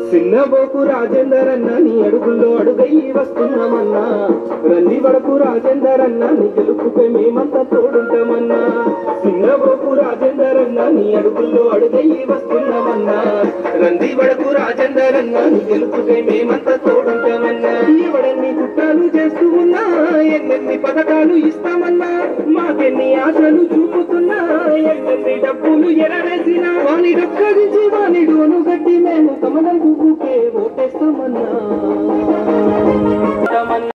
చిన్నబోకు రాజేందర్ అన్న నీ అడుగుల్లో అడుగయ్యి వస్తున్నామన్నా రంది వడకు రాజేందర్ అన్న నీ గెలుపుపై మేమంతా తోడుంటామన్నా చిన్నబోకు రాజేందర్ అన్న నీ అడుగుల్లో అడుగయ్యి వస్తున్నామన్నా రంది వడకు రాజేందర్ అన్న నీ గెలుపుపై మేమంతా తోడుంటామన్నా ఎవడన్ని కుట్రాలు చేస్తూ ఉన్నా ఎన్నెన్ని పథకాలు ఇస్తామన్నా మాకెన్ని ఆశలు చూపుతున్నా ఎన్నెన్ని డబ్బులు ఎరవేసినా వాని డొక్కరించి వాని డోను గట్టి మేము కమలం పువ్వుకే ఓటేస్తామన్నా